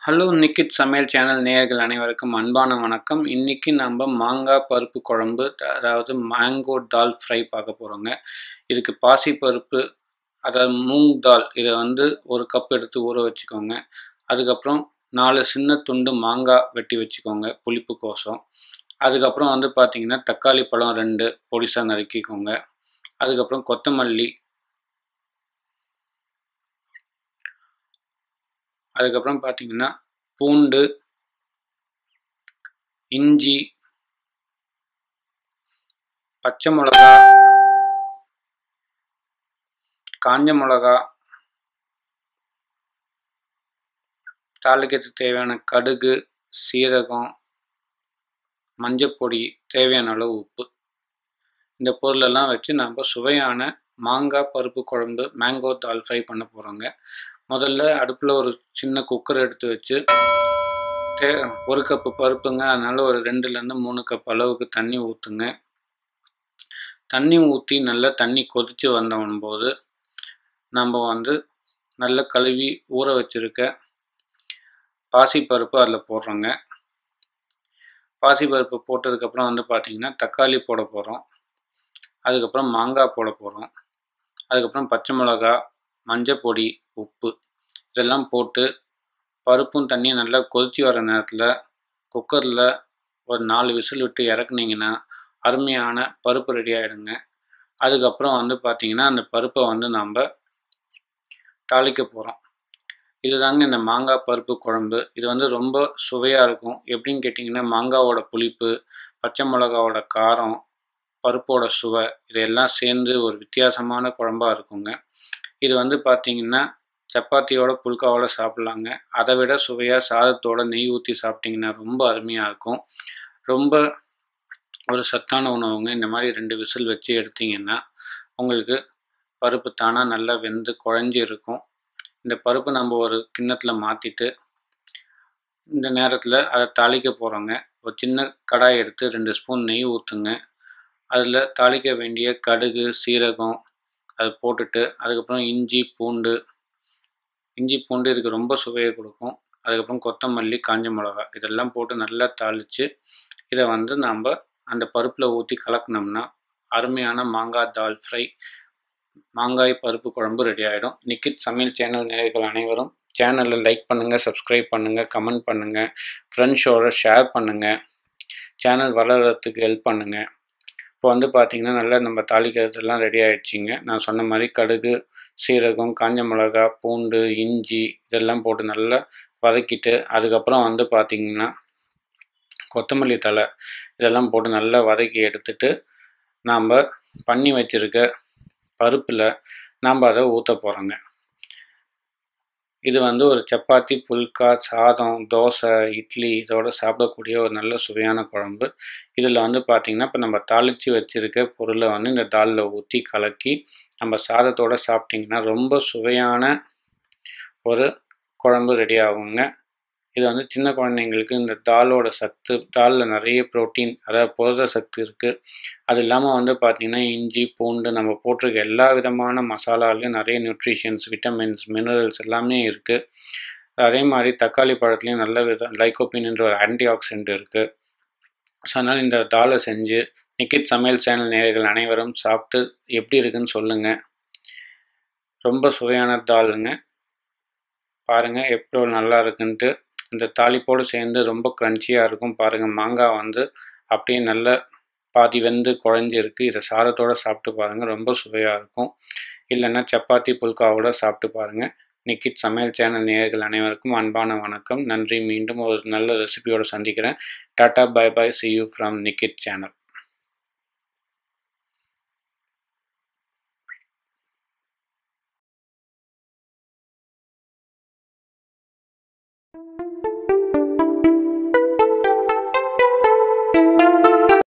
hello நிக்கித் சமையல் channel நேயர்கள் அனைவருக்கும் அன்பான வணக்கம் இன்னைக்கு நம்ம மாங்காய் பருப்பு குழம்பு அதாவது மேங்கோ தால் ஃப்ரை பார்க்க போகிறோங்க இதுக்கு பாசி பருப்பு அதாவது மூங் தால் இதை வந்து ஒரு கப் எடுத்து ஊற வச்சுக்கோங்க அதுக்கப்புறம் நாலு சின்ன துண்டு மாங்காய் வெட்டி வச்சுக்கோங்க புளிப்பு கோசம் அதுக்கப்புறம் வந்து பார்த்தீங்கன்னா தக்காளி பழம் ரெண்டு பொடிசாக நறுக்கிக்கோங்க அதுக்கப்புறம் கொத்தமல்லி அதுக்கப்புறம் பார்த்தீங்கன்னா பூண்டு இஞ்சி பச்சை மிளகா காஞ்ச மிளகா தாளிக்கிறதுக்கு தேவையான கடுகு சீரகம் மஞ்சப்பொடி தேவையான அளவு உப்பு இந்த பொருளெல்லாம் வச்சு நம்ம சுவையான மாங்காய் பருப்பு குழம்பு மேங்கோ தால் ஃப்ரை பண்ண போகிறோங்க முதல்ல அடுப்பில் ஒரு சின்ன குக்கர் எடுத்து வச்சு தே ஒரு கப்பு பருப்புங்க அதனால் ஒரு ரெண்டுலேருந்து மூணு கப் அளவுக்கு தண்ணி ஊற்றுங்க தண்ணி ஊற்றி நல்லா தண்ணி கொதித்து வந்தவன் போது நம்ம வந்து நல்லா கழுவி ஊற வச்சுருக்க பாசிப்பருப்பு அதில் போடுறோங்க பாசிப்பருப்பு போட்டதுக்கப்புறம் வந்து பார்த்திங்கன்னா தக்காளி போட போகிறோம் அதுக்கப்புறம் மாங்காய் போட போகிறோம் அதுக்கப்புறம் பச்சை மிளகா மஞ்சப்பொடி உப்பு இதெல்லாம் போட்டு பருப்பும் தண்ணியும் நல்லா கொதித்து வர நேரத்தில் குக்கரில் ஒரு நாலு விசில் விட்டு இறக்குனீங்கன்னா அருமையான பருப்பு ரெடி ஆகிடுங்க அதுக்கப்புறம் வந்து பார்த்திங்கன்னா அந்த பருப்பை வந்து நம்ம தாளிக்க போகிறோம் இதுதாங்க இந்த மாங்காய் பருப்பு குழம்பு இது வந்து ரொம்ப சுவையாக இருக்கும் எப்படின்னு கேட்டிங்கன்னா மாங்காவோட புளிப்பு பச்சை மிளகாவோட காரம் பருப்போட சுவை இதெல்லாம் சேர்ந்து ஒரு வித்தியாசமான குழம்பாக இருக்குங்க இது வந்து பார்த்திங்கன்னா சப்பாத்தியோட புல்காவோட சாப்பிட்லாங்க அதை விட சுவையாக சாதத்தோட நெய் ஊற்றி சாப்பிட்டிங்கன்னா ரொம்ப அருமையாக இருக்கும் ரொம்ப ஒரு சத்தான உணவுங்க இந்த மாதிரி ரெண்டு விசில் வச்சு எடுத்திங்கன்னா உங்களுக்கு பருப்பு தானாக நல்லா வெந்து குழஞ்சி இருக்கும் இந்த பருப்பு நம்ம ஒரு கிண்ணத்தில் மாற்றிட்டு இந்த நேரத்தில் அதை தாளிக்க போகிறோங்க ஒரு சின்ன கடாய் எடுத்து ரெண்டு ஸ்பூன் நெய் ஊற்றுங்க அதில் தாளிக்க வேண்டிய கடுகு சீரகம் அது போட்டுட்டு அதுக்கப்புறம் இஞ்சி பூண்டு இஞ்சி பூண்டு இதுக்கு ரொம்ப சுவையை கொடுக்கும் அதுக்கப்புறம் கொத்தமல்லி காஞ்ச மிளகா இதெல்லாம் போட்டு நல்லா தாளித்து இதை வந்து நாம் அந்த பருப்பில் ஊற்றி கலக்கினோம்னா அருமையான மாங்காய் தால் ஃப்ரை மாங்காய் பருப்பு குழம்பு ரெடி ஆகிடும் நிக்கித் சமையல் சேனல் நிலைகள் அனைவரும் சேனலை லைக் பண்ணுங்கள் சப்ஸ்கிரைப் பண்ணுங்கள் கமெண்ட் பண்ணுங்கள் ஃப்ரெண்ட்ஸோட ஷேர் பண்ணுங்கள் சேனல் வளர்கிறதுக்கு ஹெல்ப் பண்ணுங்கள் இப்போ வந்து பார்த்திங்கன்னா நல்லா நம்ம தாளிக்கிறதுலாம் ரெடி ஆகிடுச்சிங்க நான் சொன்ன மாதிரி கடுகு சீரகம் காஞ்ச மிளகா பூண்டு இஞ்சி இதெல்லாம் போட்டு நல்லா வதக்கிட்டு அதுக்கப்புறம் வந்து பார்த்திங்கன்னா கொத்தமல்லி தழை இதெல்லாம் போட்டு நல்லா வதக்கி எடுத்துட்டு நாம் பண்ணி வச்சுருக்க பருப்பில் நாம் அதை ஊற்ற போகிறோங்க இது வந்து ஒரு சப்பாத்தி புல்கா சாதம் தோசை இட்லி இதோட சாப்பிடக்கூடிய ஒரு நல்ல சுவையான குழம்பு இதில் வந்து பார்த்திங்கன்னா இப்போ நம்ம தாளித்து வச்சுருக்க பொருளை வந்து இந்த தாலில் ஊற்றி கலக்கி நம்ம சாதத்தோடு சாப்பிட்டிங்கன்னா ரொம்ப சுவையான ஒரு குழம்பு ரெடி ஆகுங்க இது வந்து சின்ன குழந்தைங்களுக்கு இந்த தாலோட சத்து தாலில் நிறைய ப்ரோட்டீன் அதாவது புரத சத்து இருக்குது அது இல்லாமல் வந்து பார்த்திங்கன்னா இஞ்சி பூண்டு நம்ம போட்டிருக்க எல்லா விதமான மசாலாலையும் நிறைய நியூட்ரிஷன்ஸ் விட்டமின்ஸ் மினரல்ஸ் எல்லாமே இருக்குது அதே மாதிரி தக்காளி பழத்துலேயும் நல்ல வித லைகோபின்ன்ற ஒரு ஆன்டி ஆக்சிடென்ட் இருக்குது ஸோ அதனால் இந்த தாலை செஞ்சு நிக்கித் சமையல் சேனல் நேயர்கள் அனைவரும் சாப்பிட்டு எப்படி இருக்குன்னு சொல்லுங்கள் ரொம்ப சுவையான தாளுங்க பாருங்கள் எவ்வளோ நல்லா இருக்குன்ட்டு இந்த தாளிப்போடு சேர்ந்து ரொம்ப க்ரன்ச்சியாக இருக்கும் பாருங்கள் மாங்காய் வந்து அப்படியே நல்ல பாதி வெந்து குழஞ்சி இருக்குது இதை சாதத்தோடு சாப்பிட்டு பாருங்கள் ரொம்ப சுவையாக இருக்கும் இல்லைன்னா சப்பாத்தி புல்காவோட சாப்பிட்டு பாருங்கள் நிக்கித் சமையல் சேனல் நேயர்கள் அனைவருக்கும் அன்பான வணக்கம் நன்றி மீண்டும் ஒரு நல்ல ரெசிபியோடு சந்திக்கிறேன் tata bye bye see you from Nikhit channel